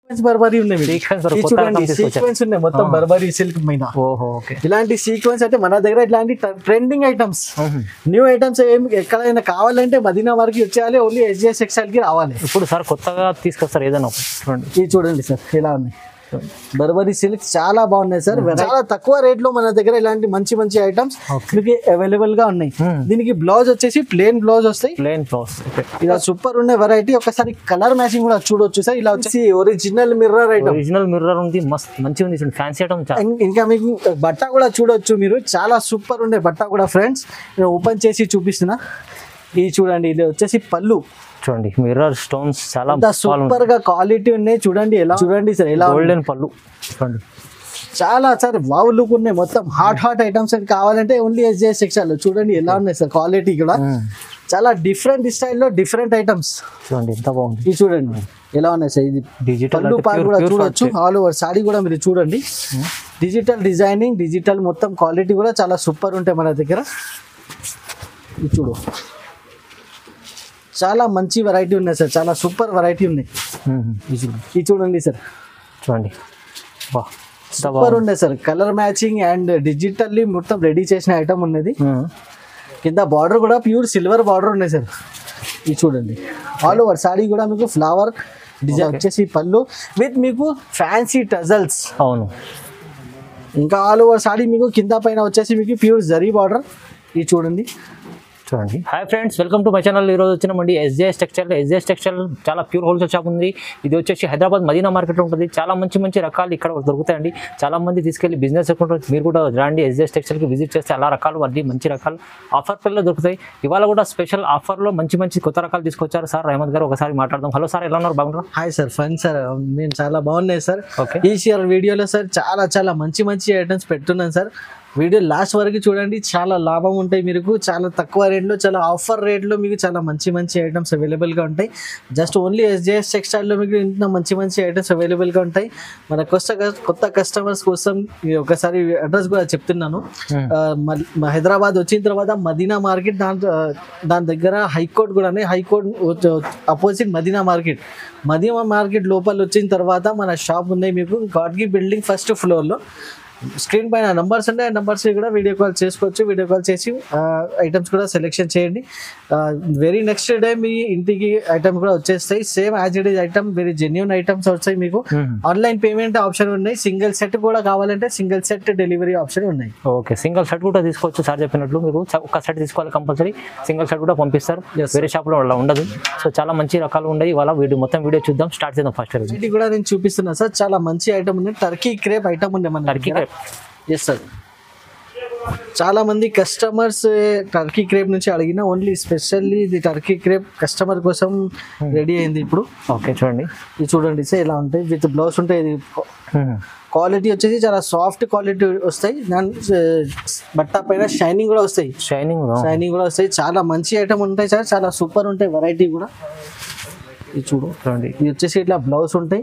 Burberry ఉన్నాయి మీరు. Sequence ఇది కొత్త చూడండి item తీసుకొచ్చారు. సీక్వెన్స్ ఉన్నాయి మొత్తం బర్బరీ సిల్క్ మీద ఓహో ఓకే ఇలాంటి సీక్వెన్స్ అంటే మన దగ్గర ఇట్లాంటి ట్రెండింగ్ ఐటమ్స్ న్యూ ఐటమ్స్ ఏం ఎక్కడైనా కావాలంటే మదీనా వరకు వచ్చేయాలి ఓన్లీ ఎస్జిఎస్ ఎక్స్ఎల్ కి రావాలి ఇప్పుడు సార్ కొత్తగా తీసుకొస్తారు ఏదైనా ఒకటి. చూడండి ఇది చూడండి సార్ ఇలా ఉన్నాయి బర్బరీ సిల్క్ చాలా బాగున్నాయి సార్ చాలా తక్కువ రేట్ లో మన దగ్గర ఇలాంటి మంచి మంచి ఐటమ్స్ మీకు అవైలబుల్ గా ఉన్నాయి Hmm. దీనికి బ్లౌజ్ వచ్చేసి ప్లేన్ బ్లౌజ్ వస్తాయి ప్లేన్ ఫ్లవర్స్ ఓకే ఇలా సూపర్ ఉండే వెరైటీ ఒకసారి కలర్ మ్యాచింగ్ కూడా చూడొచ్చు సార్ ఇలా వచ్చేసి original mirror item original mirror ఉంది మస్త్ మంచిగా ఉంది చూడండి ఫ్యాన్సీ ఐటమ్ చాలా ఇంకా మీకు బట్ట కూడా చూడొచ్చు మీరు చాలా సూపర్ ఉండే బట్ట కూడా ఫ్రెండ్స్ నేను ఓపెన్ చేసి చూపిస్తున్నా ఇది చూడండి ఇది వచ్చేసి పళ్ళు చూడండి మిర్రర్ స్టోన్స్ చాలా అంత సూపర్ గా క్వాలిటీ ఉన్నాయి చూడండి ఎలా చూడండి సార్ ఎలా ఉంది. గోల్డెన్ పళ్ళు చూడండి చాలా సార్ వావ్ లుక్ ఉన్నాయి మొత్తం హాట్ హాట్ ఐటమ్స్ అని కావాలంటే ఓన్లీ ఎస్జే సెక్షన్ లో చూడండి ఎలా ఉన్నాయి సార్ క్వాలిటీ కూడా Hmm. చాలా డిఫరెంట్ స్టైల్లో డిఫరెంట్ ఐటమ్స్ చూడండి ఎంత బాగుంది ఇది చూడంండి ఎలా ఉన్నాయి సార్ ఇది డిజిటల్ పళ్ళు పాలు కూడా చూడొచ్చు ఆల్ ఓవర్ సాడీ కూడా మీరు చూడండి డిజిటల్ డిజైనింగ్ డిజిటల్ మొత్తం క్వాలిటీ కూడా చాలా సూపర్ ఉంటాయి మన దగ్గర ఇది చూడు చాలా మంచి వెరైటీ ఉన్నాయి సార్ చాలా సూపర్ వెరైటీ ఉన్నాయి ఇది చూడండి. ఇది చూడండి సార్ చూడండి వా ఎంత సూపర్ బాగుంది ఉన్నాయి sir colour matching and digitally మొత్తం రెడీ చేసిన ఐటమ్ ఉన్నది Hmm. కింద బార్డర్ కూడా ప్యూర్ సిల్వర్ బార్డర్ ఉన్నాయి సార్ ఇది చూడండి ఆల్ ఓవర్ సాడీ కూడా మీకు ఫ్లవర్ డిజైన్ వచ్చేసి పళ్ళు విత్ మీకు ఫ్యాన్సీ టజల్స్ అవును ఇంకా ఆల్ ఓవర్ సాడీ మీకు కింద పైన వచ్చేసి మీకు ప్యూర్ జరీ బార్డర్ ఇది చూడండి చూడండి hi friends welcome to my channel ఈరోజు వచ్చినామండి ఎస్జేఎస్ టెక్స్టైల్ ఎస్జేఎస్ టెక్స్టైల్ చాలా ప్యూర్ హోల్సేల్ షాప్ ఉంది ఇది వచ్చేసి హైదరాబాద్ మదీనా మార్కెట్లో ఉంటుంది చాలా మంచి మంచి రకాలు ఇక్కడ దొరుకుతాయండి చాలా మంది తీసుకెళ్లి బిజినెస్ అకౌంట్ మీరు కూడా రండి ఎస్జేఎస్ టెక్స్టైల్కి విజిట్ చేస్తే అలా రకాలు అన్ని మంచి రకాలు ఆఫర్ పిల్లలు దొరుకుతాయి ఇవాళ కూడా స్పెషల్ ఆఫర్లో మంచి మంచి కొత్త రకాలు తీసుకొచ్చారు సార్ రహమద్ గారు ఒకసారి మాట్లాడదాం హలో సార్ ఎలా ఉన్నారు బాగున్నారా హాయ్ సార్ ఫన్ సార్ మేము చాలా బాగున్నాయి సార్ ఓకే ఈ ఇయర్ వీడియోలో సార్ చాలా చాలా మంచి మంచి ఐటమ్స్ పెట్టున్నాను సార్ వీడియో లాస్ట్ వరకు చూడండి చాలా లాభం ఉంటాయి మీకు చాలా తక్కువ రేట్లో చాలా ఆఫర్ రేట్లో మీకు చాలా మంచి మంచి ఐటమ్స్ అవైలబుల్గా ఉంటాయి జస్ట్ ఓన్లీ ఎస్జేఎస్ టెక్స్టైల్లో మీకు ఇంత మంచి మంచి ఐటమ్స్ అవైలబుల్గా ఉంటాయి మన కొత్త కొత్త కస్టమర్స్ కోసం ఈ ఒకసారి అడ్రస్ కూడా చెప్తున్నాను ఆ, మ- మ- హైదరాబాద్ వచ్చిన తర్వాత మదీనా మార్కెట్ దాని దాని దగ్గర హైకోర్ట్ కూడా high court opposite Madina market Madina market లోపల వచ్చిన తర్వాత మన షాప్ ఉన్నాయి మీకు గాడ్గి బిల్డింగ్ ఫస్ట్ ఫ్లోర్లో స్క్రీన్ పైన నంబర్స్ ఉన్నాయి ఆ నంబర్స్ కూడా వీడియో కాల్ చేసుకోవచ్చు వీడియో కాల్ చేసి ఐటమ్స్ కూడా సెలెక్షన్ చేయండి వెరీ నెక్స్ట్ డే మీ ఇంటికి ఐటమ్ కూడా వచ్చేస్తాయి same as it is item very genuine items వస్తాయి మీకు ఆన్లైన్ పేమెంట్ ఆప్షన్ ఉన్నాయి సింగిల్ సెట్ కూడా కావాలంటే సింగిల్ సెట్ డెలివరీ ఆప్షన్ ఉన్నాయి ఓకే సింగిల్ షర్ట్ కూడా తీసుకోవచ్చు సార్ చెప్పినట్లు మీరు చ- ఒక షర్ట్ తీసుకోవాలి కంపల్సరీ సింగిల్ షర్ట్ కూడా పంపిస్తారు Yes, వేరే షాప్లో అలా ఉండదు సో చాలా మంచి రకాలు ఉన్నాయి ఇవాళ వీడియో మొత్తం వీడియో చూద్దాం స్టార్ట్ చేద్దాం ఫస్ట్ ఇది కూడా నేను చూపిస్తున్నా సార్ చాలా మంచి ఐటమ్ ఉంది టర్కీ క్రేప్ ఐటమ్ ఉంది మన టర్కీ ఎస్ సార్ చాలా మంది కస్టమర్స్ టర్కీ క్రేప్ నుంచి అడిగిన ఓన్లీ స్పెషల్లీ ఇది టర్కీ క్రేప్ కస్టమర్ కోసం రెడీ అయింది ఇప్పుడు ఓకే చూడండి ఇది చూడండి సార్ ఇలా ఉంటాయి విత్ బ్లౌజ్ ఉంటాయి ఇది క్వాలిటీ వచ్చేసి చాలా సాఫ్ట్ క్వాలిటీ వస్తాయి దాని ఆ, బట్ట పైన షైనింగ్ కూడా వస్తాయి షైనింగ్ షైనింగ్ కూడా వస్తాయి చాలా మంచి ఐటమ్ ఉంటాయి సార్ చాలా సూపర్ ఉంటాయి వెరైటీ కూడా ఇది చూడు చూడండి ఇది వచ్చేసి ఇట్లా బ్లౌజ్ ఉంటాయి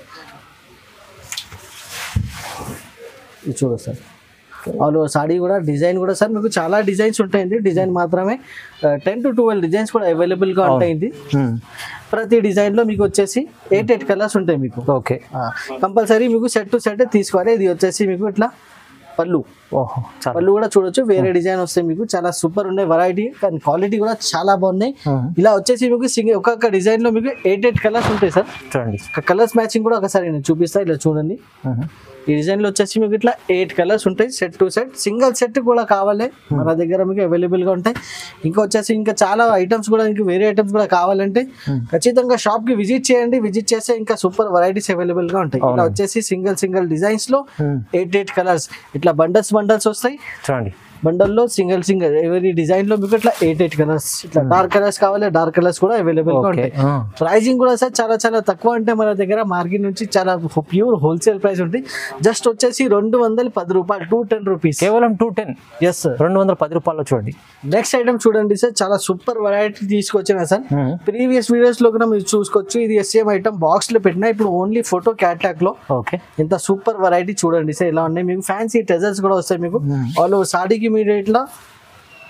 ఇది చూడు సార్ వాళ్ళు సాడీ కూడా డిజైన్ కూడా సార్ మీకు చాలా డిజైన్స్ ఉంటాయండి డిజైన్ మాత్రమే టెన్ టు ట్వెల్వ్ డిజైన్స్ కూడా అవైలబుల్గా ఉంటాయండి ప్రతి డిజైన్లో మీకు వచ్చేసి ఎయిట్ ఎయిట్ కలర్స్ ఉంటాయి మీకు ఓకే కంపల్సరీ మీకు సెట్ టు సెట్ తీసుకోవాలి ఇది వచ్చేసి మీకు ఇట్లా పళ్ళు ఓహో చాలా పళ్ళు కూడా చూడొచ్చు వేరే డిజైన్ వస్తాయి మీకు చాలా సూపర్ ఉన్నాయి వెరైటీ కానీ క్వాలిటీ కూడా చాలా బాగున్నాయి Hmm. ఇలా వచ్చేసి మీకు సింగిల్ ఒక్కొక్క డిజైన్ లో మీకు ఎయిట్ ఎయిట్ కలర్స్ ఉంటాయి సార్ చూడండి కలర్స్ మ్యాచింగ్ కూడా ఒకసారి నేను చూపిస్తా ఇలా చూడండి ఈ డిజైన్ లో వచ్చేసి మీకు ఇట్లా ఎయిట్ కలర్స్ ఉంటాయి set to set single set కూడా కావాలి మన దగ్గర మీకు అవైలబుల్ గా ఉంటాయి ఇంకా వచ్చేసి ఇంకా చాలా ఐటమ్స్ కూడా ఇంకా వేరే ఐటమ్స్ కూడా కావాలంటే ఖచ్చితంగా షాప్ కి విజిట్ చేయండి విజిట్ చేస్తే ఇంకా సూపర్ వెరైటీస్ అవైలబుల్ గా ఉంటాయి ఇలా అవునండి. వచ్చేసి సింగిల్ సింగిల్ డిజైన్స్ లో ఎయిట్ ఎయిట్ కలర్స్ ఇట్లా బండల్స్ బండల్స్ వస్తాయి చూడండి బండల్లో సింగిల్ సింగిల్ ఎవరీ డిజైన్ లో మీకు ఇట్లా ఎయిట్ ఎయిట్ కలర్స్ ఇట్లా డార్క్ కలర్స్ కావాలి డార్క్ కలర్స్ కూడా అవైలబుల్ గా ఓకే ఉంటాయి ప్రైజింగ్ కూడా సార్ చాలా చాలా తక్కువ అంటే మన దగ్గర మార్కెట్ నుంచి చాలా ప్యూర్ హోల్సేల్ ప్రైస్ ఉంటుంది జస్ట్ వచ్చేసి రెండు వందల పది రూపాయలు టూ టెన్ రూపీస్ కేవలం టూ టెన్ ఎస్ సార్ రెండు వందల పది రూపాయలు చూడండి నెక్స్ట్ ఐటమ్ చూడండి సార్ చాలా సూపర్ వెరైటీ తీసుకొచ్చిన సార్ ప్రీవియస్ వీడియోస్ లో కూడా మీరు చూసుకోవచ్చు ఇది ఎస్ఏఎం ఐటమ్ బాక్స్ లో పెట్టినా ఇప్పుడు ఓన్లీ ఫోటో క్యాటాక్ లో ఓకే ఇంత సూపర్ వెరైటీ చూడండి సార్ ఇలా ఉన్నాయి మీకు ఫ్యాన్సీ టెజర్స్ కూడా వస్తాయి మీకు Hmm. వాళ్ళు సాడీకి మీరు ఇట్లా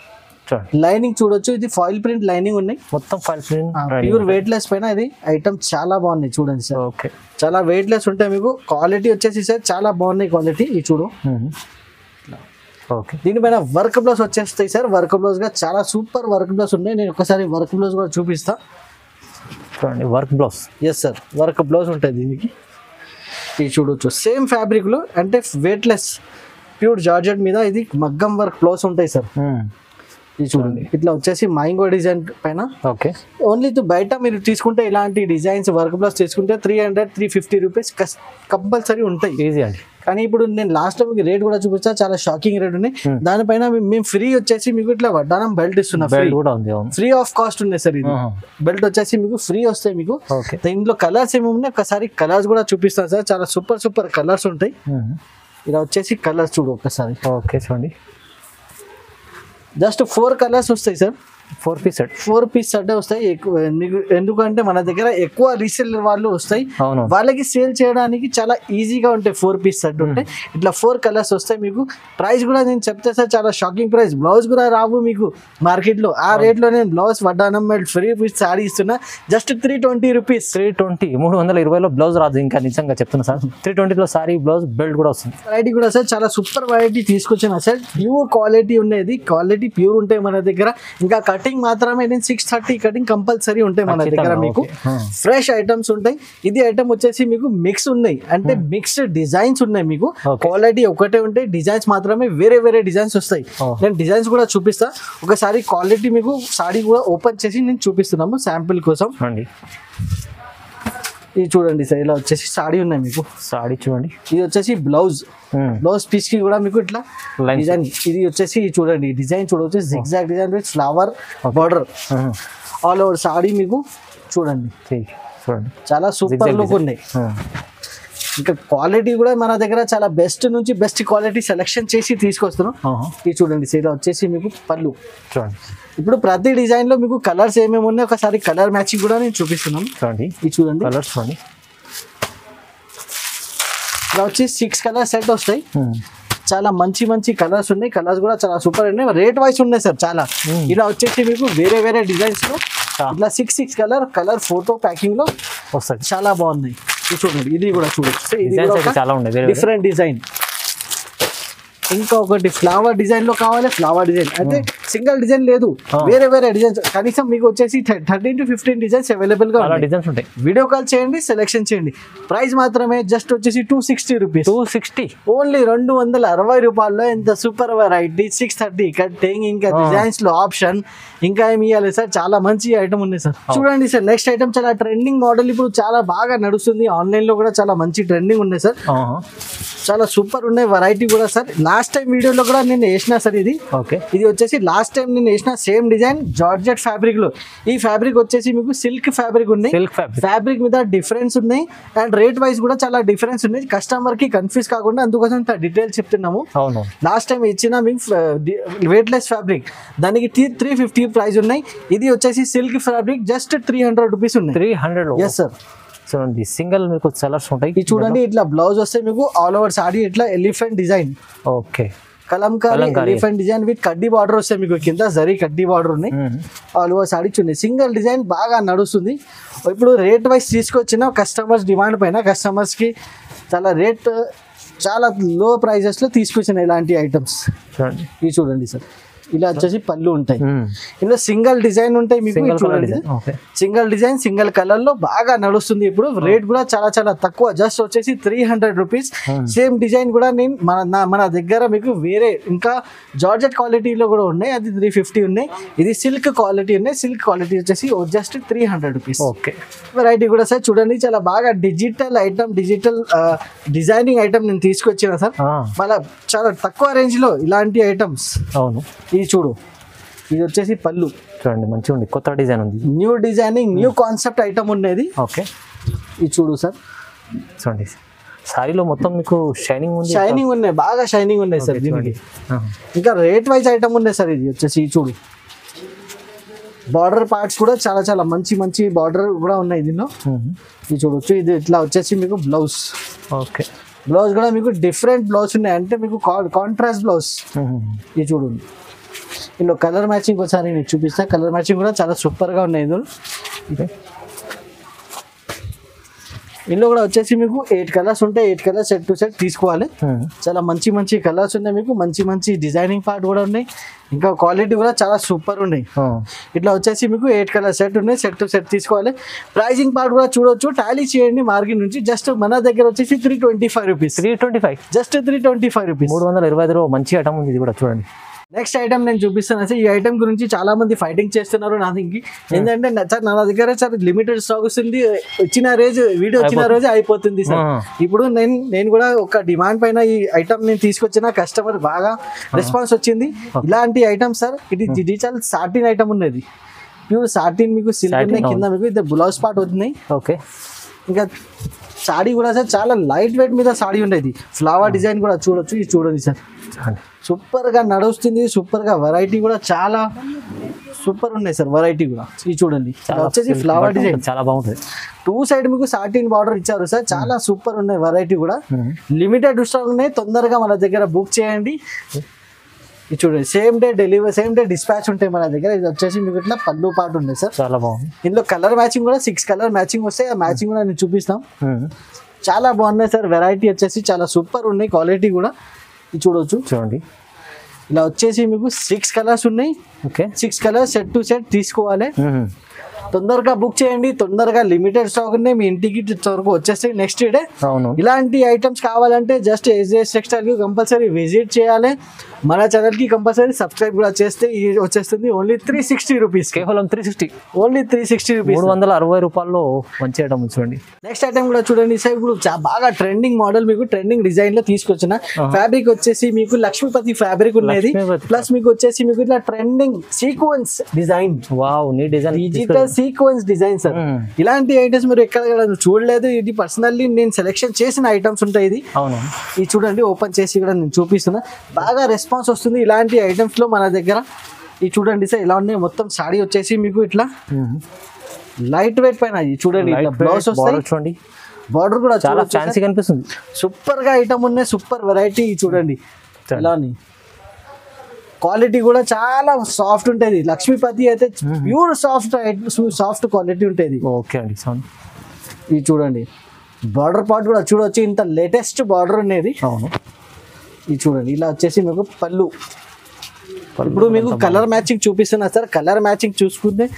చూడండి లైనింగ్ చూడొచ్చు ఇది ఫాయిల్ ప్రింట్ లైనింగ్ ఉన్నాయి మొత్తం foil print pure weightless పైన ఇది ఐటమ్ చాలా బాగున్నాయి చూడండి సార్ ఓకే చాలా వెయిట్ లెస్ ఉంటాయి మీకు క్వాలిటీ వచ్చేసి సార్ చాలా బాగున్నాయి క్వాలిటీ ఇది చూడు ఓకే దీనిపైన వర్క్ బ్లౌజ్ వచ్చేస్తాయి సార్ వర్క్ బ్లౌజ్ గా చాలా సూపర్ వర్క్ బ్లౌజ్ ఉన్నాయి నేను ఒకసారి వర్క్ బ్లౌజ్ కూడా చూపిస్తా చూడండి work blouse yes sir work blouse ఉంటుంది దీనికి ఇది చూడొచ్చు సేమ్ ఫ్యాబ్రిక్ లో అంటే వెయిట్ లెస్ ప్యూర్ జార్జెట్ మీద ఇది మగ్గం వర్క్ బ్లౌజ్ ఉంటాయి సార్ ఇది చూడండి ఇట్లా వచ్చేసి మైంగో డిజైన్ పైన ఓకే ఓన్లీ బయట మీరు తీసుకుంటే ఇలాంటి డిజైన్స్ వర్క్ బ్లౌజ్ తీసుకుంటే three hundred three fifty rupees compulsory ఉంటాయి ఈజీ అండి కానీ ఇప్పుడు నేను లాస్ట్ మీకు రేట్ కూడా చూపిస్తా చాలా షాకింగ్ రేట్ ఉన్నాయి దానిపైన మీ- మేము ఫ్రీ వచ్చేసి మీకు ఇట్లా వడ్డానం బెల్ట్ ఇస్తున్నా ఫ్రీ బెల్ట్ కూడా ఉంది అవును ఫ్రీ ఆఫ్ కాస్ట్ ఉన్నాయి సార్ ఇది బెల్ట్ వచ్చేసి మీకు ఫ్రీ వస్తాయి మీకు ఓకే ఇందులో కలర్స్ ఏమి ఉన్నాయి ఒకసారి కలర్స్ కూడా చూపిస్తాను సార్ చాలా సూపర్ సూపర్ కలర్స్ ఉంటాయి ఇలా వచ్చేసి కలర్స్ చూడు ఒకసారి ఓకే చూడండి జస్ట్ ఫోర్ కలర్స్ వస్తాయి sir four piece set four piece అంటే వస్తాయి ఎక్కువ ఎందుకు- ఎందుకంటే మన దగ్గర ఎక్కువ రీసేల్ వాళ్ళు వస్తాయి అవును వాళ్ళకి సేల్ చేయడానికి చాలా ఈజీగా ఉంటాయి ఫోర్ పీస్ సెట్ ఉంటాయి ఇట్లా ఫోర్ కలర్స్ వస్తాయి మీకు ప్రైస్ కూడా నేను చెప్తే సార్ చాలా షాకింగ్ ప్రైస్ బ్లౌజ్ కూడా రావు మీకు మార్కెట్ లో ఆ రేట్ లో నేను బ్లౌజ్ వడ్డానం ఫ్రీ పీస్ సారీ ఇస్తున్నా just three twenty rupees three twenty మూడు వందల ఇరవైలో బ్లౌజ్ రాదు ఇంకా నిజంగా చెప్తున్నా సార్ త్రీ ట్వంటీలో సారీ బ్లౌజ్ బెల్ట్ కూడా వస్తుంది వెరైటీ కూడా సార్ చాలా సూపర్ వెరైటీ తీసుకొచ్చిన సార్ ప్యూర్ క్వాలిటీ ఉండేది క్వాలిటీ ప్యూర్ ఉంటాయి మన దగ్గర ఇంకా కటింగ్ మాత్రమే నేను సిక్స్ థర్టీ కటింగ్ కంపల్సరీ ఉంటాయి మన దగ్గర ఖచ్చితంగా, మీకు ఓకే. Hmm. ఫ్రెష్ ఐటమ్స్ ఉంటాయి ఇది ఐటమ్ వచ్చేసి మీకు మిక్స్ ఉన్నాయి అంటే మిక్స్డ్ డిజైన్స్ ఉన్నాయి మీకు Okay. క్వాలిటీ ఒకటే ఉంటాయి డిజైన్స్ మాత్రమే వేరే వేరే డిజైన్స్ వస్తాయి Oh. నేను డిజైన్స్ కూడా చూపిస్తా ఒకసారి క్వాలిటీ మీకు సారీ కూడా ఓపెన్ చేసి నేను చూపిస్తున్నాము శాంపిల్ కోసం అండి ఇది చూడండి సార్ ఇలా వచ్చేసి సారీ ఉన్నాయి మీకు సారీ చూడండి ఇది వచ్చేసి బ్లౌజ్ బ్లౌజ్ పీస్ కి కూడా మీకు ఇట్లా Lines. డిజైన్ ఇది వచ్చేసి చూడండి డిజైన్ చూడవచ్చు zigzag design with flower border all over sari మీకు చూడండి చూడండి చాలా సూపర్ Zigzag లుక్ design. ఉన్నాయి ఇంకా క్వాలిటీ కూడా మన దగ్గర చాలా బెస్ట్ నుంచి బెస్ట్ క్వాలిటీ సెలెక్షన్ చేసి తీసుకొస్తున్నాం ఇది చూడండి ఇలా వచ్చేసి మీకు పళ్ళు చూడండి ఇప్పుడు ప్రతి డిజైన్ లో మీకు కలర్స్ ఏమేమి ఉన్నాయి ఒకసారి కలర్ మ్యాచింగ్ కూడా నేను చూపిస్తున్నాం చూడండి ఇది చూడండి కలర్స్ చూడండి ఇలా వచ్చి సిక్స్ కలర్ సెట్ వస్తాయి చాలా మంచి మంచి కలర్స్ ఉన్నాయి కలర్స్ కూడా చాలా సూపర్ ఉన్నాయి రేట్ వైస్ ఉన్నాయి సార్ చాలా Hmm. ఇలా వచ్చేసి మీకు వేరే వేరే డిజైన్స్ లో Ah. ఇట్లా six six colour colour photo packing లో వస్తుంది చాలా బాగున్నాయి ఇది చూడండి ఇది కూడా చూడొచ్చు ఇది డిజైన్స్ కూడా అయితే ఒక చాలా ఉన్నాయి వేరే వేరే. డిఫరెంట్ డిజైన్ ఇంకా ఒకటి ఫ్లవర్ డిజైన్ లో కావాలి ఫ్లవర్ డిజైన్ అయితే సింగిల్ డిజైన్ లేదు Ah. వేరే వేరే డిజైన్స్ కనీసం మీకు వచ్చేసి thirteen to fifteen designs available గా చాలా ఉన్నాయి డిజైన్స్ ఉంటాయి వీడియో కాల్ చేయండి సెలెక్షన్ చేయండి ప్రైస్ మాత్రమే జస్ట్ వచ్చేసి two sixty rupees two sixty only రెండు వందల అరవై రూపాయల్లో ఎంత super variety six thirty cutting ఇంకా ఆ. డిజైన్స్ లో ఆప్షన్ ఇంకా ఏమి ఇవ్వాలి సార్ చాలా మంచి ఐటమ్ ఉంది సార్ చూడండి సార్ నెక్స్ట్ ఐటమ్ చాలా ట్రెండింగ్ మోడల్ ఇప్పుడు చాలా బాగా నడుస్తుంది ఆన్లైన్ లో కూడా చాలా మంచి ట్రెండింగ్ ఉన్నాయి సార్ చాలా సూపర్ ఉన్నాయి వెరైటీ కూడా సార్ లాస్ట్ టైం వీడియోలో కూడా నేను వేసిన సార్ ఇది ఓకే ఇది వచ్చేసి లాస్ట్ టైం నేను వేసిన సేమ్ డిజైన్ జార్జెట్ ఫ్యాబ్రిక్ లో ఈ ఫ్యాబ్రిక్ వచ్చేసి మీకు సిల్క్ ఫ్యాబ్రిక్ ఉన్నాయి సిల్క్ ఫ్యాబ్రిక్ ఫ్యాబ్రిక్ మీద డిఫరెన్స్ ఉన్నాయి అండ్ రేట్ వైజ్ కూడా చాలా డిఫరెన్స్ ఉన్నాయి కస్టమర్ కి కన్ఫ్యూజ్ కాకుండా అందుకోసం డీటెయిల్స్ చెప్తున్నాము అవును లాస్ట్ టైం ఇచ్చిన మీకు వెయిట్ లెస్ ఫ్యాబ్రిక్ దానికి త్రీ ఫిఫ్టీ ప్రైస్ ఉన్నాయి ఇది వచ్చేసి silk fabric just three hundred rupees ఉన్నాయి త్రీ హండ్రెడ్ ఎస్ సార్ చూడండి సింగిల్ మీకు సెలర్స్ ఉంటాయి ఇది చూడండి ఇట్లా బ్లౌజ్ వస్తే మీకు ఆల్ ఓవర్ సాడీ ఇట్లా elephant design okay Kalamkari Kalamkari. Elephant design with కడ్డీ బార్డర్ వస్తాయి మీకు కింద జరీ కడ్డీ బార్డర్ ఉన్నాయి ఆల్ ఓవర్ సాడీ చూడండి సింగిల్ డిజైన్ బాగా నడుస్తుంది ఇప్పుడు రేట్ వైజ్ తీసుకొచ్చిన కస్టమర్స్ డిమాండ్ పైన కస్టమర్స్కి చాలా రేట్ చాలా లో ప్రైజెస్లో తీసుకొచ్చిన ఇలాంటి ఐటమ్స్ చూడండి ఇవి చూడండి సార్ ఇలా వచ్చేసి పళ్ళు ఉంటాయి మ్మ్. ఇందులో సింగిల్ డిజైన్ ఉంటాయి మీకు సింగిల్ ఇవి కలర్ చూడండి design okay single design single colour లో బాగా నడుస్తుంది ఇప్పుడు రేట్ కూడా చాలా చాలా తక్కువ జస్ట్ వచ్చేసి three hundred rupees same design కూడా నేను మన నా- మన దగ్గర మీకు వేరే ఇంకా జార్జెట్ క్వాలిటీలో కూడా ఉన్నాయి అది త్రీ ఫిఫ్టీ ఉన్నాయి ఇది సిల్క్ క్వాలిటీ ఉన్నాయి సిల్క్ క్వాలిటీ వచ్చేసి just three hundred rupees okay variety కూడా సార్ చూడండి చాలా బాగా digital item digital designing item నేను తీసుకొచ్చిన సార్ ఆ, మళ్ళీ చాలా తక్కువ రేంజ్ లో ఇలాంటి ఐటమ్స్ అవును ఇది చూడు ఇది వచ్చేసి పళ్ళు చూడండి మంచిగా ఉంది కొత్త డిజైన్ ఉంది new designing new concept item ఉండేది ఓకే ఇది చూడు సార్ చూడండి సారీలో మొత్తం మీకు షైనింగ్ ఉంది షైనింగ్ ఉన్నాయి బాగా షైనింగ్ ఉన్నాయి సార్ ఓకే, దీనికి ఆ, ఇంకా రేట్ వైజ్ ఐటమ్ ఉన్నాయి సార్ ఇది వచ్చేసి ఇది చూడు బార్డర్ పార్ట్స్ కూడా చాలా చాలా మంచి మంచి బార్డర్ కూడా ఉన్నాయి దీనిలో మ్మ్. ఇది చూడొచ్చు ఇది ఇట్లా వచ్చేసి మీకు బ్లౌజ్ ఓకే బ్లౌజ్ కూడా మీకు డిఫరెంట్ బ్లౌజ్ ఉన్నాయి అంటే మీకు కాంట్రాస్ట్ బ్లౌజ్ మ్మ్. ఇది చూడండి ఇందులో కలర్ మ్యాచింగ్ ఒకసారి నేను చూపిస్తా కలర్ మ్యాచింగ్ కూడా చాలా సూపర్గా ఉన్నాయి ఇందులో ఇందులో కూడా వచ్చేసి మీకు ఎయిట్ కలర్స్ ఉంటాయి eight colours set to set తీసుకోవాలి చాలా మంచి మంచి కలర్స్ ఉన్నాయి మీకు మంచి మంచి డిజైనింగ్ పార్ట్ కూడా ఉన్నాయి ఇంకా క్వాలిటీ కూడా చాలా సూపర్ ఉన్నాయి ఇట్లా వచ్చేసి మీకు ఎయిట్ కలర్ సెట్ ఉన్నాయి సెట్ టు సెట్ తీసుకోవాలి ప్రైజింగ్ పార్ట్ కూడా చూడొచ్చు టాలీ చేయండి మార్కెట్ నుంచి జస్ట్ మన దగ్గర వచ్చేసి three twenty five rupees three twenty five just three twenty five rupees మూడు వందల ఇరవై ఐదులో మంచి ఐటమ్ ఉంది ఇది కూడా చూడండి నెక్స్ట్ ఐటమ్ నేను చూపిస్తాను సార్ ఈ ఐటమ్ గురించి చాలా మంది ఫైటింగ్ చేస్తున్నారు నా దీనికి ఏంటంటే నా- సార్ నా దగ్గర సార్ లిమిటెడ్ స్టాక్ వస్తుంది వచ్చిన రోజు వీడియో వచ్చిన రోజు అయిపోతుంది సార్ ఆ. ఇప్పుడు నేను నేను కూడా ఒక డిమాండ్ పైన ఈ ఐటమ్ నేను తీసుకొచ్చిన కస్టమర్ బాగా రెస్పాన్స్ వచ్చింది ఇలాంటి ఐటమ్ సార్ ఇది డిజిటల్ సాటిన్ ఐటమ్ ఉన్నది ప్యూర్ సాటిన్ మీకు సిల్క్ Satin, ఉన్నాయి కింద మీకు ఇది బ్లౌజ్ పార్ట్ అవుతున్నాయి ఓకే ఇంకా సాడీ కూడా సార్ చాలా లైట్ వెయిట్ మీద సాడీ ఉండేది ఫ్లవర్ డిజైన్ కూడా చూడొచ్చు ఇది చూడండి సార్ చూడండి సూపర్ గా నడుస్తుంది సూపర్ గా వెరైటీ కూడా చాలా సూపర్ ఉన్నాయి సార్ వెరైటీ కూడా ఇది చూడండి ఇలా వచ్చేసి ఫ్లవర్ డిజైన్ చాలా బాగుంటుంది టూ సైడ్ మీకు సాటిన్ బార్డర్ ఇచ్చారు సార్ చాలా సూపర్ ఉన్నాయి వెరైటీ కూడా లిమిటెడ్ స్టాక్ ఉన్నాయి తొందరగా మన దగ్గర బుక్ చేయండి ఇది చూడండి same day delivery same day dispatch ఉంటాయి మన దగ్గర ఇది వచ్చేసి మీకు ఇట్లా పళ్ళు పాటు ఉన్నాయి సార్ చాలా బాగుంది ఇందులో కలర్ మ్యాచింగ్ కూడా సిక్స్ కలర్ మ్యాచింగ్ వస్తాయి ఆ మ్యాచింగ్ కూడా నేను చూపిస్తాం చాలా బాగున్నాయి సార్ వెరైటీ వచ్చేసి చాలా సూపర్ ఉన్నాయి క్వాలిటీ కూడా ఇది చూడొచ్చు చూడండి ఇలా వచ్చేసి మీకు సిక్స్ కలర్స్ ఉన్నాయి okay six colours set to set తీసుకోవాలి తొందరగా బుక్ చేయండి తొందరగా లిమిటెడ్ స్టాక్ ఉన్నాయి మీ ఇంటికి వరకు వచ్చేస్తాయి నెక్స్ట్ డే అవును ఇలాంటి ఐటమ్స్ కావాలంటే జస్ట్ ఎస్జేఎస్ టెక్స్టైల్ కి కంపల్సరీ విజిట్ చేయాలి మన ఛానల్ కి కంపల్సరీ సబ్స్క్రైబ్ కూడా చేస్తే ఇది వచ్చేస్తుంది ఓన్లీ త్రీ సిక్స్టీ రూపీస్ కేవలం three sixty only three sixty rupees మూడు వందల అరవై రూపాయల్లో మంచి ఐటమ్ ఉంది చూడండి నెక్స్ట్ ఐటమ్ కూడా చూడండి సార్ ఇప్పుడు చా- బాగా ట్రెండింగ్ మోడల్ మీకు ట్రెండింగ్ డిజైన్ లో తీసుకొచ్చిన ఫ్యాబ్రిక్ వచ్చేసి మీకు లక్ష్మీపతి ఫ్యాబ్రిక్ ఉన్నది లక్ష్మీపతి. ప్లస్ మీకు వచ్చేసి మీకు ఇట్లా ట్రెండింగ్ సీక్వెన్స్ డిజైన్ వావ్ నీ design digital sequence design sir Hmm. ఇలాంటి ఐటమ్స్ మీరు ఎక్కడ కూడా చూడలేదు ఇది పర్సనల్లీ నేను సెలెక్షన్ చేసిన ఐటమ్స్ ఉంటాయి ఇది అవును ఇది చూడండి ఓపెన్ చేసి కూడా నేను చూపిస్తున్నా బాగా రెస్పాన్స్ వస్తుంది ఇలాంటి ఐటమ్స్ లో మన దగ్గర ఇది చూడండి సార్ ఇలా ఉన్నాయి మొత్తం సాడీ వచ్చేసి మీకు ఇట్లా లైట్ వెయిట్ పైన ఇది చూడండి ఇట్లా బ్లౌజ్ వస్తాయి బార్డర్ చూడండి బార్డర్ కూడా చాలా ఫ్యాన్సీ కనిపిస్తుంది సూపర్ గా ఐటమ్ ఉన్నాయి సూపర్ వెరైటీ చూడండి చూడండి. ఇలా ఉన్నాయి. క్వాలిటీ కూడా చాలా సాఫ్ట్ ఉంటుంది లక్ష్మీపతి అయితే ప్యూర్ సాఫ్ట్ సాఫ్ట్ క్వాలిటీ ఉంటుంది ఓకే అండి సౌండ్ ఇది చూడండి బార్డర్ పార్ట్ కూడా చూడొచ్చు ఇంత లేటెస్ట్ బార్డర్ ఉండేది అవును ఇది చూడండి ఇలా వచ్చేసి మీకు పళ్ళు ఇప్పుడు మీకు కలర్ మ్యాచింగ్ చూపిస్తున్నా సార్ కలర్ మ్యాచింగ్ చూసుకుంటే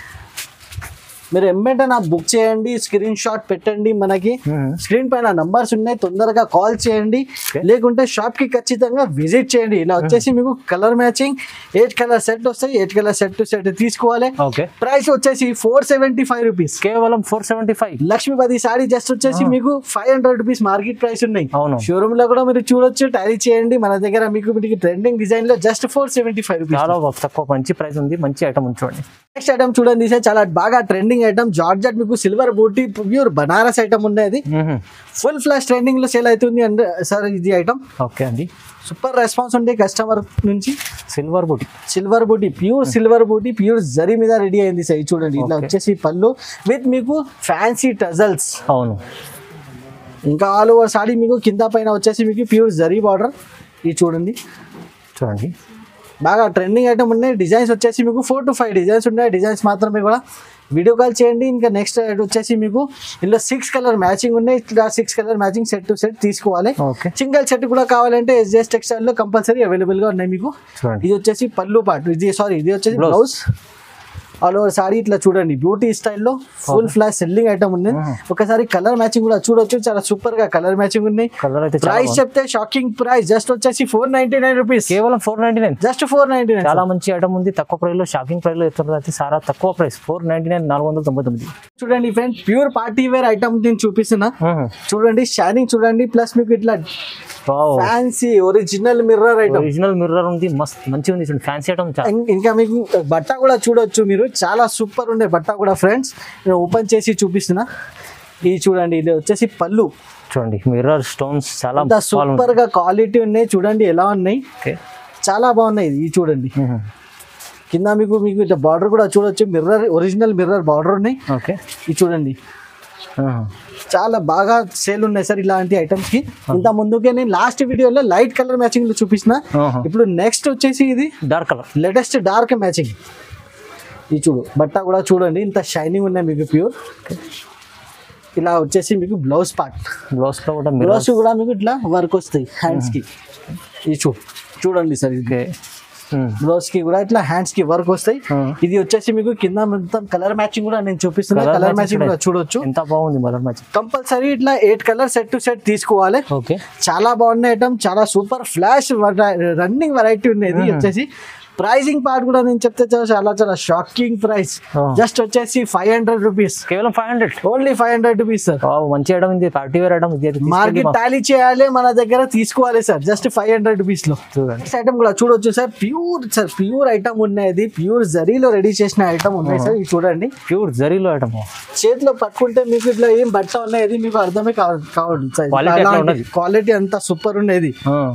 మీరు ఎంబెంట నా బుక్ చేయండి స్క్రీన్ షాట్ పెట్టండి మనకి Mhm. స్క్రీన్ పైన నంబర్స్ ఉన్నాయి తొందరగా కాల్ చేయండి లేకుంటే షాప్ కి ఖచ్చితంగా విజిట్ చేయండి ఇలా వచ్చేసి మీకు colour matching eight colour set వస్తాయి eight colour set to set తీసుకోవాలి ఓకే ప్రైస్ వచ్చేసి ఫోర్ సెవెంటీ ఫైవ్ రూపీస్ కేవలం four seventy five Lakshmipati sari just వచ్చేసి మీకు five hundred rupees market price ఉన్నాయి అవును షోరూమ్ లో కూడా మీరు చూడొచ్చు టాలీ చేయండి మన దగ్గర మీకు మీకు ట్రెండింగ్ డిజైన్ లో just four seventy five rupees చాలా తక్కువ మంచి ప్రైస్ ఉంది మంచి ఐటమ్ ఉంది చూడండి నెక్స్ట్ ఐటమ్ చూడండి సార్ చాలా బాగా ట్రెండింగ్ ఐటమ్ జార్జెట్ మీకు silver buti pure Banaras item ఉన్నది ఫుల్ ఫ్లాష్ ట్రెండింగ్ లో సేల్ అవుతుంది అండ్ సార్ ఇది ఐటమ్ ఓకే అండి సూపర్ రెస్పాన్స్ ఉంది కస్టమర్ నుంచి silver buti silver buti pure silver buti pure zari మీద రెడీ అయింది సార్ ఇది చూడండి ఇట్లా Okay. వచ్చేసి పళ్ళు విత్ మీకు ఫ్యాన్సీ టజల్స్ అవును ఇంకా ఆల్ ఓవర్ సాడీ మీకు కింద పైన వచ్చేసి మీకు ప్యూర్ జరీ బార్డర్ ఇది చూడండి చూడండి బాగా ట్రెండింగ్ ఐటమ్ ఉన్నాయి డిజైన్స్ వచ్చేసి మీకు ఫోర్ టు ఫైవ్ డిజైన్స్ ఉన్నాయి డిజైన్స్ మాత్రమే కూడా వీడియో కాల్ చేయండి ఇంకా నెక్స్ట్ వచ్చేసి మీకు ఇందులో సిక్స్ కలర్ మ్యాచింగ్ ఉన్నాయి ఇట్లా six colour matching set to set తీసుకోవాలి ఓకే సింగిల్ సెట్ కూడా కావాలంటే ఎస్జెస్ టెక్స్టైల్ లో కంపల్సరీ అవైలబుల్ గా ఉన్నాయి మీకు చూడండి ఇది వచ్చేసి పళ్ళు పాటు ఇది సారీ ఇది వచ్చేసి Blouse. Blouse all over sari ఇట్లా చూడండి బ్యూటీ స్టైల్లో ఫుల్ ఫ్లాష్ సెల్లింగ్ ఐటమ్ ఉంది Mhm. ఒకసారి కలర్ మ్యాచింగ్ కూడా చూడొచ్చు చాలా సూపర్ గా కలర్ మ్యాచింగ్ ఉన్నాయి కలర్ అయితే చాలా ప్రైస్ బాగుంది. చెప్తే షాకింగ్ ప్రైస్ జస్ట్ వచ్చేసి ఫోర్ నైన్టీ నైన్ రూపీస్ కేవలం four ninety nine just four ninety nine చాలా మంచి ఐటమ్ ఉంది తక్కువ ప్రైస్ లో షాకింగ్ ప్రైస్ లో ఎత్తున్నది అయితే చాలా తక్కువ ప్రైస్ ఫోర్ నైన్టీ నైన్ నాలుగు వందల తొంభై తొమ్మిది చూడండి friend pure party wear item నేను చూపిస్తున్నా చూడండి షైనింగ్ చూడండి ప్లస్ మీకు ఇట్లా fancy original mirror item original mirror ఉంది మస్త్ మంచిగా ఉంది చూడండి ఫ్యాన్సీ ఐటమ్ చాలా ఇంకా మీకు బట్ట కూడా చూడొచ్చు మీరు చాలా సూపర్ ఉండే బట్ట కూడా ఫ్రెండ్స్ నేను ఓపెన్ చేసి చూపిస్తున్నా ఇది చూడండి ఇది వచ్చేసి పళ్ళు చూడండి మిర్రర్ స్టోన్స్ చాలా అంత సూపర్ గా క్వాలిటీ ఉన్నాయి చూడండి ఎలా ఉన్నాయి ఓకే చాలా బాగున్నాయి ఇది చూడండి కింద మీకు మీకు ఇట్లా బార్డర్ కూడా చూడొచ్చు మిర్రర్ ఒరిజినల్ మిర్రర్ బార్డర్ ఉన్నాయి ఓకే ఇది చూడండి చాలా బాగా సేల్ ఉన్నాయి సార్ ఇలాంటి ఐటమ్స్ కి ఇంత ముందుకే నేను లాస్ట్ వీడియోలో లైట్ కలర్ మ్యాచింగ్ లో చూపించిన ఇప్పుడు నెక్స్ట్ వచ్చేసి ఇది dark colour latest dark matching ఇది చూడు బట్ట కూడా చూడండి ఇంత షైనింగ్ ఉన్నాయి మీకు ప్యూర్ ఇలా వచ్చేసి మీకు బ్లౌజ్ పార్ట్ బ్లౌజ్ లో కూడా మీరు బ్లౌజ్ కూడా మీకు ఇట్లా వర్క్ వస్తాయి హ్యాండ్స్ కి ఇది చూ చూడండి సార్ ఇది బ్లౌజ్ కి కూడా ఇట్లా హ్యాండ్స్ కి వర్క్ వస్తాయి ఇది వచ్చేసి మీకు కింద మొత్తం కలర్ మ్యాచింగ్ కూడా నేను చూపిస్తున్నా Colour కలర్ matching మ్యాచింగ్ కూడా చూడొచ్చు ఎంత బాగుంది మలర్ మ్యాచ్ కంపల్సరీ ఇట్లా eight colour set to set తీసుకోవాలి ఓకే చాలా బాగున్నాయి ఐటమ్ చాలా సూపర్ ఫ్లాష్ రన్నింగ్ వెరైటీ ఉన్నది వచ్చేసి ప్రైజింగ్ పార్ట్ కూడా నేను చెప్తే చాలా చాలా చాలా షాకింగ్ ప్రైస్ Oh. జస్ట్ వచ్చేసి ఫైవ్ హండ్రెడ్ రూపీస్ కేవలం five hundred only five hundred rupees sir మంచి ఐటమ్ ఇది పార్టీ వేర్ ఐటమ్ ఇది అయితే తీసుకెళ్ళి మార్కెట్ మా- టాలీ చేయాలి మన దగ్గర తీసుకోవాలి sir just five hundred rupees లో చూడండి నెక్స్ట్ ఐటమ్ కూడా చూడొచ్చు sir pure sir pure item ఉన్నది ప్యూర్ జరీలో రెడీ చేసిన ఐటమ్ ఉన్నాయి సార్ ఇది చూడండి ప్యూర్ జరీలో ఐటమ్ చేతిలో పట్టుకుంటే మీకు ఇట్లా ఏం బట్ట ఉన్నది మీకు అర్థమే కావ- కావద్దు సార్ Quality ఎట్లా ఉన్నది? క్వాలిటీ అంతా సూపర్ ఉన్నది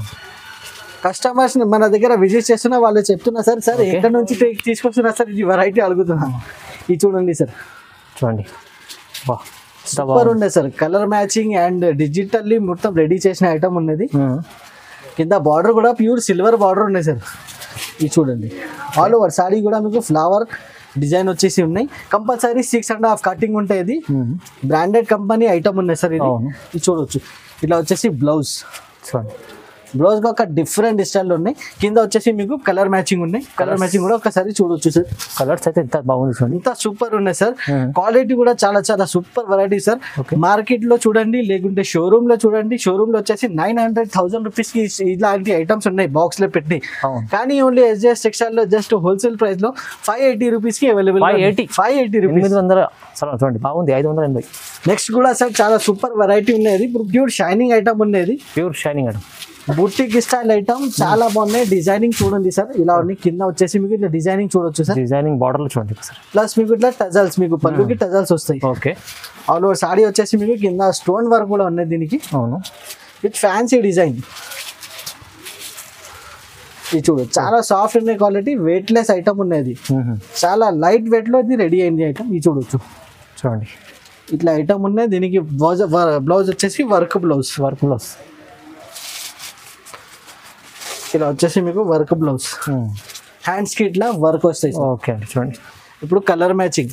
కస్టమర్స్ మన దగ్గర విజిట్ చేస్తున్నా వాళ్ళు చెప్తున్నా సార్ సార్ ఎక్కడ నుంచి తీ- తీసుకొస్తున్నా సార్ ఇది వెరైటీ అడుగుతున్నా ఇది చూడండి సార్ చూడండి బా ఎంత సూపర్ బాగుంది ఉండే sir colour matching and digitally మొత్తం రెడీ చేసిన ఐటమ్ ఉన్నది ఉమ్. కింద బార్డర్ కూడా ప్యూర్ సిల్వర్ బార్డర్ ఉన్నాయి సార్ ఇది చూడండి ఆల్ ఓవర్ సాడీ కూడా మీకు ఫ్లవర్ డిజైన్ వచ్చేసి ఉన్నాయి compulsory six and half cutting ఉంటాయి ఇది ఉమ్. బ్రాండెడ్ కంపెనీ ఐటమ్ ఉన్నాయి సార్ ఇది అవును. ఇది చూడొచ్చు ఇట్లా వచ్చేసి బ్లౌజ్ చూడండి బ్లౌజ్ గా ఒక డిఫరెంట్ స్టైల్ ఉన్నాయి కింద వచ్చేసి మీకు కలర్ మ్యాచింగ్ ఉన్నాయి కలర్ మ్యాచింగ్ కూడా ఒకసారి చూడొచ్చు సార్ కలర్స్ అయితే ఎంత బాగుంది చూడండి ఇంత సూపర్ ఉన్నాయి సార్ Hmm. క్వాలిటీ కూడా చాలా చాలా super variety sir Okay. Market లో చూడండి లేకుంటే షోరూమ్ లో చూడండి షోరూమ్ లో వచ్చేసి నైన్ హండ్రెడ్ థౌసండ్ రూపీస్ కి ఇలాంటి ఐటమ్స్ ఉన్నాయి బాక్స్ లో పెట్టి అవును కానీ ఓన్లీ ఎస్జిఎస్ టెక్స్టైల్ లో జస్ట్ హోల్సేల్ ప్రైస్ లో ఫైవ్ ఎయిటీ రూపీస్ కి అవైలబుల్ 580? ఫైవ్ ఎయిటీ రూపీస్ ఎనిమిది వందల సరే చూడండి బాగుంది ఐదు వందల ఎనభై నెక్స్ట్ కూడా సార్ చాలా సూపర్ వెరైటీ ఉన్నది ఇప్పుడు ప్యూర్ షైనింగ్ ఐటమ్ ఉన్నది pure shining item boutique style item చాలా బాగున్నాయి డిజైనింగ్ చూడండి సార్ ఇలా ఉన్నాయి కింద వచ్చేసి మీకు ఇట్లా డిజైనింగ్ చూడొచ్చు సార్ డిజైనింగ్ బార్డర్లో చూడండి సార్ ప్లస్ మీకు ఇట్లా టజల్స్ మీకు పళ్ళుకి టజల్స్ వస్తాయి ఓకే ఆల్ ఓవర్ సాడీ వచ్చేసి మీకు కింద స్టోన్ వర్క్ కూడా ఉన్నది దీనికి అవును విత్ ఫ్యాన్సీ డిజైన్ ఇది చూడు చాలా సాఫ్ట్ ఉన్నాయి క్వాలిటీ వెయిట్ లెస్ ఐటమ్ ఉన్నది మ్మ్. చాలా లైట్ వెయిట్ లో ఇది రెడీ అయింది ఐటమ్ ఇది చూడొచ్చు చూడండి ఇట్లా ఐటమ్ ఉన్నాయి దీనికి బ్లౌజ్ బ్లౌజ్ వచ్చేసి వర్క్ బ్లౌజ్ వర్క్ బ్లౌజ్ ఇలా వచ్చేసి మీకు వర్క్ బ్లౌజ్ హ్యాండ్స్ కి ఇట్లా వర్క్ వస్తాయి సార్. ఓకే అండి చూడండి ఇప్పుడు కలర్ మ్యాచింగ్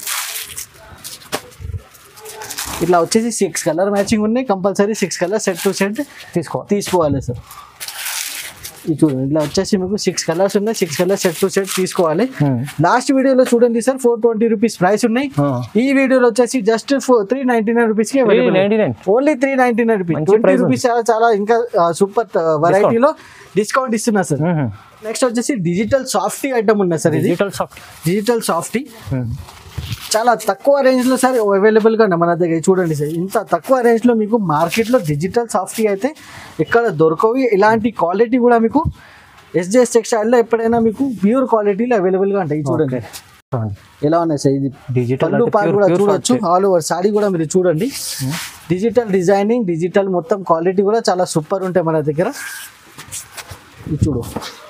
ఇట్లా వచ్చేసి సిక్స్ కలర్ మ్యాచింగ్ ఉన్నాయి compulsory six colour set to set తీసుకో తీసుకోవాలి సార్ ఇది చూడండి ఇట్లా వచ్చేసి మీకు సిక్స్ కలర్స్ ఉన్నాయి six colours set to set తీసుకోవాలి లాస్ట్ వీడియోలో చూడండి sir four twenty rupees price ఉన్నాయి ఈ వీడియోలో వచ్చేసి just three ninety nine rupees కి ninety nine only three ninety nine rupees మంచి ట్వంటీ price రూపీస్ చాలా చాలా ఇంకా సూపర్ వెరైటీలో డిస్కౌంట్ ఇస్తున్నా సార్ నెక్స్ట్ వచ్చేసి డిజిటల్ సాఫ్టీ ఐటమ్ ఉన్నాయి సార్ ఇది డిజిటల్ సాఫ్ట్ డిజిటల్ సాఫ్టీ చాలా తక్కువ రేంజ్ లో సార్ అవైలబుల్ గా మన దగ్గర చూడండి సార్ ఇంత తక్కువ రేంజ్ లో మీకు మార్కెట్ లో డిజిటల్ సాఫ్టీ అయితే ఎక్కడ దొరకవు ఇలాంటి క్వాలిటీ కూడా మీకు ఎస్జేఎస్ టెక్స్టైల్ లో ఎప్పుడైనా మీకు ప్యూర్ క్వాలిటీలో అవైలబుల్ గా ఉంటాయి చూడండి చూడండి ఎలా ఉన్నాయి సార్ ఇది డిజిటల్ పళ్ళు పాటు కూడా చూడొచ్చు ఆల్ ఓవర్ సాడీ కూడా మీరు చూడండి డిజిటల్ డిజైనింగ్ డిజిటల్ మొత్తం క్వాలిటీ కూడా చాలా సూపర్ ఉంటాయి మన దగ్గర ఇది చూడు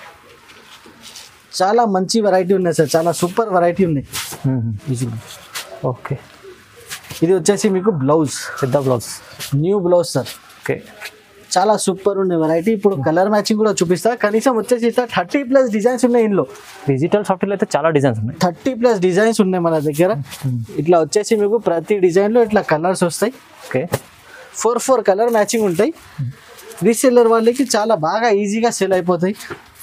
చాలా మంచి వెరైటీ ఉన్నాయి సార్ చాలా సూపర్ వెరైటీ ఉన్నాయి ఇది చూడు ఓకే ఇది వచ్చేసి మీకు బ్లౌజ్ పెద్ద blouse new blouse sir okay చాలా సూపర్ ఉంది వెరైటీ ఇప్పుడు కలర్ మ్యాచింగ్ కూడా చూపిస్తా కనీసం వచ్చేసి థర్టీ ప్లస్ డిజైన్స్ ఉన్నాయి ఇందులో డిజిటల్ సాఫ్ట్వేర్ అయితే చాలా డిజైన్స్ ఉన్నాయి థర్టీ ప్లస్ డిజైన్స్ ఉన్నాయి మన దగ్గర ఇట్లా వచ్చేసి మీకు ప్రతి డిజైన్ లో ఇట్లా కలర్స్ వస్తాయి okay four four colour matching ఉంటాయి రీసెల్లర్ వాళ్ళకి చాలా బాగా ఈజీగా సెల్ అయిపోతాయి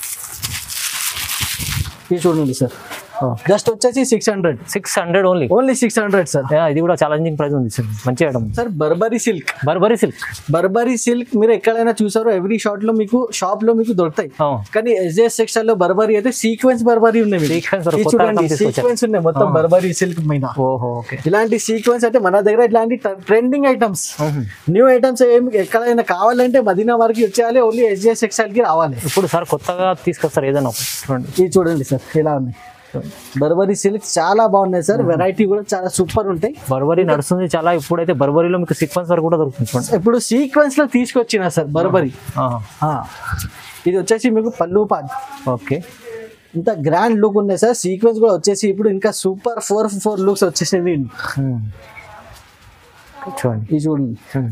ఇది చూడండి సార్ జస్ట్ వచ్చేసి six hundred six hundred only only six hundred sir ఇది కూడా ఛాలెంజింగ్ ప్రైస్ ఉంది సార్ మంచి item sir burberry silk burberry silk burberry silk మీరు ఎక్కడైనా చూసారో ఎవ్రీ షాట్ లో మీకు షాప్ లో మీకు దొరుకుతాయి కానీ ఎస్జేఎస్ సెక్షన్ లో బర్బరీ అయితే సీక్వెన్స్ బర్బరీ ఉన్నాయి మీకు. Sequence ఇది కొత్త చూడండి item తీసుకొచ్చారు. సీక్వెన్స్ ఉన్నాయి మొత్తం బర్బరీ సిల్క్ మీద ఓహో ఓకే ఇలాంటి సీక్వెన్స్ అంటే మన దగ్గర ఇట్లాంటి ట్రెండింగ్ ఐటమ్స్ న్యూ ఐటమ్స్ ఏం ఎక్కడైనా కావాలంటే మదీనా వారికి వచ్చేయాలి ఓన్లీ ఎస్జేఎస్ సెక్షన్ కి రావాలి ఇప్పుడు సార్ కొత్తగా తీసుకొస్తారు ఏదైనా ఒకటి. చూడండి ఇది చూడండి సార్ ఇలా ఉన్నాయి బర్బరీ సిల్క్ చాలా బాగున్నాయి సార్ వెరైటీ కూడా చాలా సూపర్ ఉంటాయి బర్బరీ నడుస్తుంది చాలా ఇప్పుడైతే బర్బరీలో మీకు సీక్వెన్స్ వరకు కూడా దొరుకుతుంది చూడండి ఇప్పుడు సీక్వెన్స్ లో తీసుకొచ్చిన సార్ బర్బరీ ఆహా. ఆ. ఇది వచ్చేసి మీకు పళ్ళు పాట్ ఓకే ఇంత గ్రాండ్ లుక్ ఉన్నాయి సార్ సీక్వెన్స్ కూడా వచ్చేసి ఇప్పుడు ఇంకా సూపర్ ఫోర్ ఫోర్ లుక్స్ వచ్చేసింది Hmm. చూడండి ఇది చూడండి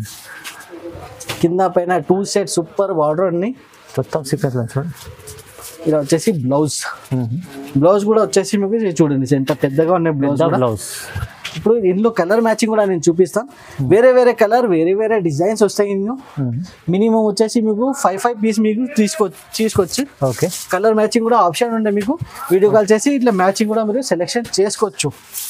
కింద పైన టూ సెట్ సూపర్ బార్డర్ అన్ని మొత్తం సీక్వెన్స్ చూడండి ఇలా వచ్చేసి బ్లౌజ్ బ్లౌజ్ కూడా వచ్చేసి మీకు ఇది చూడండి ఎంత పెద్దగా ఉన్నాయి బ్లౌజ్ కూడా బ్లౌజ్ ఇప్పుడు ఇందులో కలర్ మ్యాచింగ్ కూడా నేను చూపిస్తాను వేరే వేరే కలర్ వేరే వేరే డిజైన్స్ వస్తాయి ఇందులో మినిమం వచ్చేసి మీకు ఫైవ్ ఫైవ్ పీస్ మీకు తీసుకో తీసుకొచ్చి ఓకే కలర్ మ్యాచింగ్ కూడా ఆప్షన్ ఉండే మీకు వీడియో కాల్ చేసి ఇట్లా మ్యాచింగ్ కూడా మీరు సెలెక్షన్ చేసుకోవచ్చు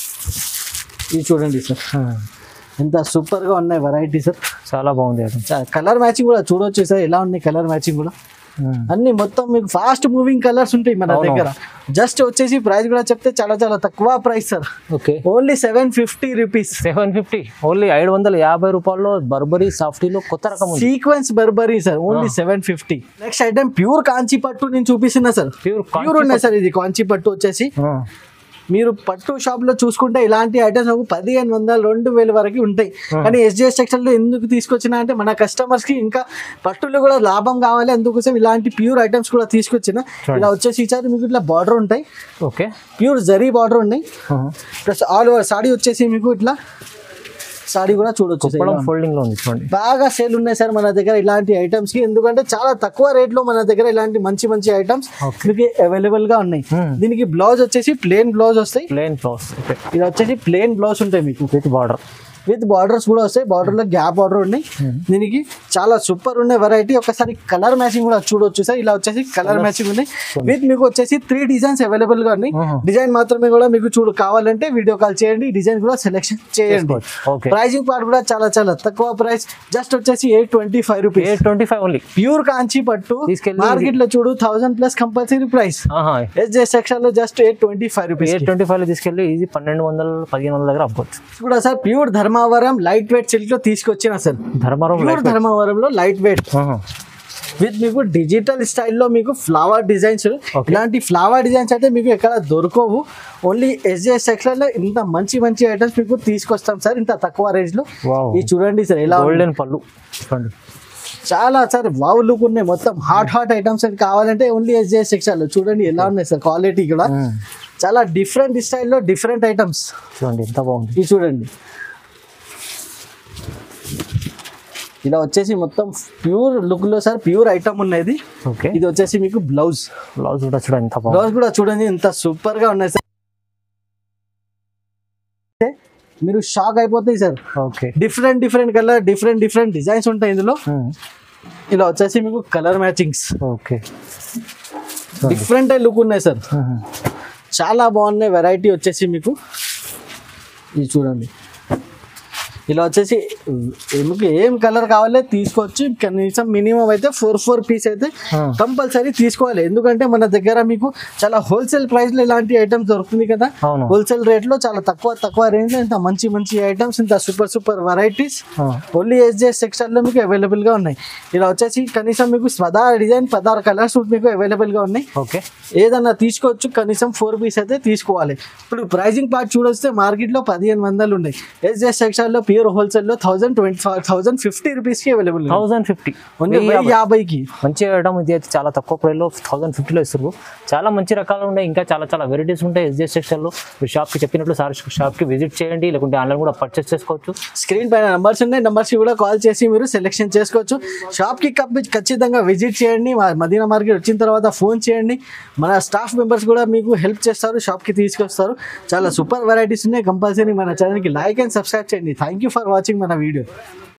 ఇది చూడండి సార్ ఎంత సూపర్గా ఉన్నాయి వెరైటీ సార్ చాలా బాగుంది ఐటమ్ కలర్ మ్యాచింగ్ కూడా చూడొచ్చు సార్ ఎలా ఉన్నాయి కలర్ మ్యాచింగ్ కూడా అన్ని మొత్తం మీకు ఫాస్ట్ మూవింగ్ కలర్స్ ఉంటాయి మన అవును. దగ్గర జస్ట్ వచ్చేసి ప్రైస్ కూడా చెప్తే చాలా చాలా తక్కువ price sir okay only seven fifty rupees seven fifty only ఐదు వందల యాభై రూపాయల్లో బర్బరీ సాఫ్టీలో కొత్త రకం ఉంది sequence burberry sir only seven fifty next item pure Kanchi పట్టు నేను చూపిస్తున్నా సార్ ప్యూర్ ప్యూర్ ఉన్నాయి సార్ ఇది కాంచి పట్టు వచ్చేసి మీరు పట్టు షాప్ లో చూసుకుంటే ఇలాంటి ఐటమ్స్ ఒక పదిహేను వందల రెండు వేల వరకు ఉంటాయి కానీ ఎస్జిఎస్ టెక్స్టైల్ లో ఎందుకు తీసుకొచ్చిన అంటే మన కస్టమర్స్ కి ఇంకా పట్టులో కూడా లాభం కావాలి అందుకోసం ఇలాంటి ప్యూర్ ఐటమ్స్ కూడా తీసుకొచ్చిన ఇలా వచ్చేసి ఈసారి మీకు ఇట్లా బార్డర్ ఉంటాయి ఓకే ప్యూర్ జరీ బార్డర్ ఉన్నాయి ప్లస్ ఆల్ ఓవర్ సాడీ వచ్చేసి మీకు ఇట్లా సాడీ కూడా చూడొచ్చు సార్ ఇలా ఉంది. ఫోల్డింగ్ లో ఉంది చూడండి బాగా సేల్ ఉన్నాయి సార్ మన దగ్గర ఇలాంటి ఐటమ్స్ కి ఎందుకంటే చాలా తక్కువ రేట్ లో మన దగ్గర ఇలాంటి మంచి మంచి ఐటమ్స్ మీకు అవైలబుల్ గా ఉన్నాయి Hmm. దీనికి బ్లౌజ్ వచ్చేసి ప్లేన్ బ్లౌజ్ వస్తాయి ప్లేన్ బ్లౌజ్ ఓకే ఇది వచ్చేసి ప్లేన్ బ్లౌజ్ ఉంటాయి మీకు విత్ బార్డర్ విత్ బార్డర్స్ కూడా వస్తాయి బార్డర్ లో గ్యాప్ బార్డర్ ఉన్నాయి దీనికి చాలా సూపర్ ఉన్నాయి వెరైటీ ఒకసారి కలర్ మ్యాచింగ్ కూడా చూడొచ్చు సార్ ఇలా వచ్చేసి కలర్ మ్యాచింగ్ ఉన్నాయి విత్ మీకు వచ్చేసి త్రీ డిజైన్స్ అవైలబుల్ గా ఉన్నాయి Mhm. డిజైన్ మాత్రమే కూడా మీకు చూడు కావాలంటే వీడియో కాల్ చేయండి డిజైన్ కూడా సెలెక్షన్ చేయండి ఓకే ప్రైజింగ్ పార్ట్ కూడా చాలా చాలా తక్కువ ప్రైస్ జస్ట్ వచ్చేసి eight twenty five rupees eight twenty five only pure Kanchi పట్టు తీసుకెళ్ళి మార్కెట్ లో చూడు thousand plus compulsory price SJ section లో just eight twenty five rupees eight twenty five లో తీసుకెళ్ళి ఈజీ పన్నెండు వందల పదిహేను వందల దగ్గర అవ్వచ్చు కూడా sir pure Dharmavaram light weight silk లో తీసుకొచ్చిన సార్ ధర్మవరం ప్యూర్ ధర్మవరంలో లైట్ వెయిట్ విత్ మీకు డిజిటల్ స్టైల్లో మీకు ఫ్లవర్ డిజైన్స్ ఇలాంటి ఫ్లవర్ డిజైన్స్ అయితే మీకు ఎక్కడ దొరకవు ఓన్లీ ఎస్జిఎస్ సెక్షన్ లో ఇంత మంచి మంచి ఐటమ్స్ మీకు తీసుకొస్తాం సార్ ఇంత తక్కువ రేంజ్ లో వావ్ ఇది చూడండి సార్ ఎలా ఉంది. గోల్డెన్ పళ్ళు చూడండి చాలా సార్ వావ్ లుక్ ఉన్నాయి మొత్తం హాట్ హాట్ ఐటమ్స్ అని కావాలంటే ఓన్లీ ఎస్జిఎస్ సెక్షన్ లో చూడండి ఎలా ఉన్నాయి సార్ క్వాలిటీ కూడా Mm. చాలా డిఫరెంట్ స్టైల్లో డిఫరెంట్ ఐటమ్స్ చూడండి ఎంత బాగుంది ఇది చూడండి ఇలా వచ్చేసి మొత్తం ప్యూర్ లుక్ లో సార్ ప్యూర్ ఐటమ్ ఉన్నది ఓకే ఇది వచ్చేసి మీకు బ్లౌజ్ బ్లౌజ్ కూడా చూడండి ఎంత బాగుంది బ్లౌజ్ కూడా చూడండి ఎంత సూపర్ గా ఉన్నాయి సార్ మీరు షాక్ అయిపోతాయి sir okay different different colour different different designs ఉంటాయి ఇందులో ఇలా వచ్చేసి మీకు colour matchings okay different look ఉన్నాయి సార్ చాలా బాగున్నాయి వెరైటీ వచ్చేసి మీకు ఇది చూడండి ఇలా వచ్చేసి మీకు ఏం కలర్ కావాలో తీసుకోవచ్చు కనీసం మినిమం అయితే ఫోర్ ఫోర్ పీస్ అయితే Hmm. కంపల్సరీ తీసుకోవాలి ఎందుకంటే మన దగ్గర మీకు చాలా హోల్సేల్ ప్రైస్ లో ఇలాంటి ఐటమ్స్ దొరుకుతుంది కదా అవును హోల్సేల్ రేట్ లో చాలా తక్కువ తక్కువ రేంజ్ లో ఇంత మంచి మంచి ఐటమ్స్ ఇంత super super varieties only SJS section లో మీకు అవైలబుల్ గా ఉన్నాయి ఇలా వచ్చేసి కనీసం మీకు పదహారు డిజైన్ పదహారు కలర్స్ మీకు అవైలబుల్ గా ఉన్నాయి ఓకే ఏదన్నా తీసుకోవచ్చు కనీసం ఫోర్ పీస్ అయితే తీసుకోవాలి ఇప్పుడు ప్రైజింగ్ పార్ట్ చూడొస్తే మార్కెట్ లో పదిహేను వందలు ఉన్నాయి ఎస్జెస్ సెక్షన్ లో ప్యూర్ హోల్సేల్ లో thousand twenty thousand fifty rupees కి అవైలబుల్ థౌసండ్ ఫిఫ్టీ ఓన్లీ వెయ్యి యాభైకి మంచి ఐటమ్ ఇది అయితే చాలా తక్కువ ప్రైస్లో థౌసండ్ ఫిఫ్టీలో ఇస్తారు చాలా మంచి రకాలు ఉన్నాయి ఇంకా చాలా చాలా వెరైటీస్ ఉంటాయి ఎస్జే సెక్షన్లో మీరు షాప్కి చెప్పినట్లు సార్ షాప్కి విజిట్ చేయండి లేకుంటే ఆన్లైన్ కూడా పర్చేస్ చేసుకోవచ్చు స్క్రీన్ పైన నంబర్స్ ఉన్నాయి నంబర్స్ కి కూడా కాల్ చేసి మీరు సెలెక్షన్ చేసుకోవచ్చు షాప్ కి కప్ ఖచ్చితంగా విజిట్ చేయండి మా మదీనా మార్కెట్ వచ్చిన తర్వాత ఫోన్ చేయండి మన స్టాఫ్ మెంబర్స్ కూడా మీకు హెల్ప్ చేస్తారు షాప్ కి తీసుకొస్తారు చాలా సూపర్ వెరైటీస్ ఉన్నాయి కంపల్సరీ మన ఛానల్ కి లైక్ అండ్ సబ్స్క్రైబ్ చేయండి థ్యాంక్ యూ ఫర్ వాచింగ్ మన వీడియో